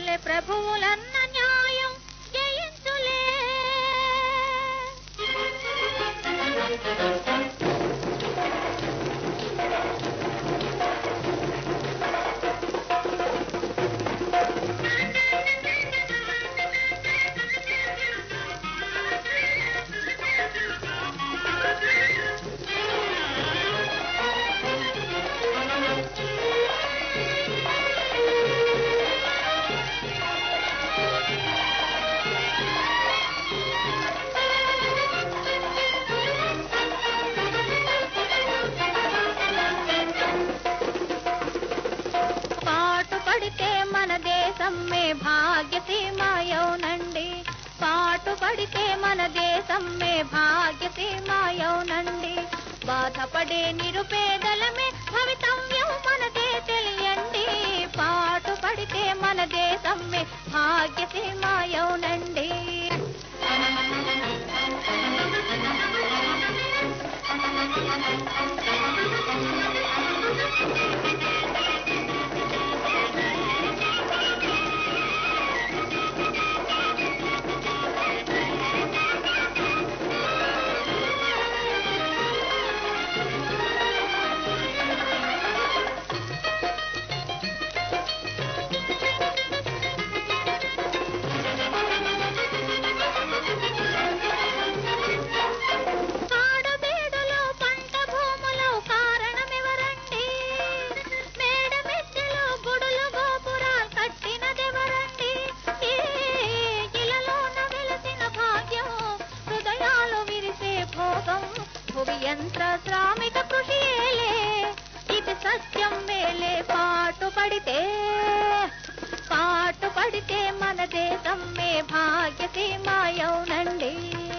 పల్లె ప్రభువులన్న న్యాయం జయించులే పాటు పడితే మన దేశమ్మే భాగ్యసీమాయౌనండి పాటు పడితే మన దేశమ్మే భాగ్యసీమాయౌనండి బాధపడే నిరుపేదలమే భవితవ్యం మనదే తెలియండి పాటు పడితే మన దేశమ్మే భాగ్యసీమాయౌనండి కాడబేడులో పంట భూములు కారణమెవరండి మేడ మెట్టెలో గుడులు గోపురాలు కట్టినదెవరండి ఈ ఇలలోన వెలసిన భాగ్యం హృదయాలు విరిసే భోగం భువి యంత్ర శ్రామిక కృషియేలే ఇది సత్యం మేలే పాటు పడితే పాటు పడితే మన దేశం మే భాగ్యసీమాయౌనండి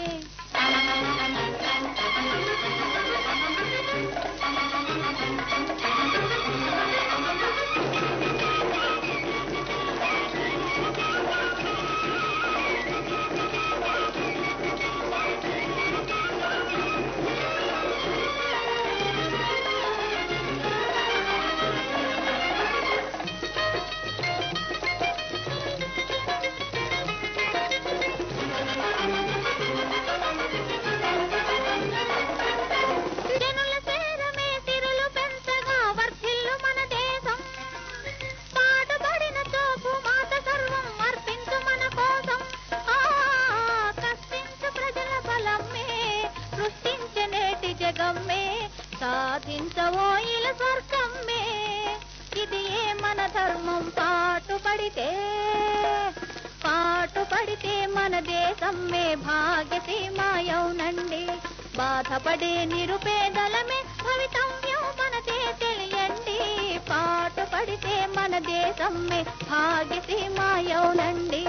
జనుల సేరమే సిరులు పెంచగా వర్ధిల్లు మన దేశం పాటుపడిన చోపు మాత సర్వం అర్పించు మన కోసం ఆ కష్టించు ప్రజల బలమ్మే సృష్టించే నేటి జగమ్మే సాధించవోయిల స్వర్గమ్మే ఇది ఏ మన ధర్మం పాటుపడితే పాటుపడితే మన దేశమ్మే భాగ్యసీమాయౌనండి బాధపడే నిరుపేదలమే భవితవ్యం మనదే తెలియండి పాటు పడితే మన దేశమ్మే భాగ్యసీమాయౌనండి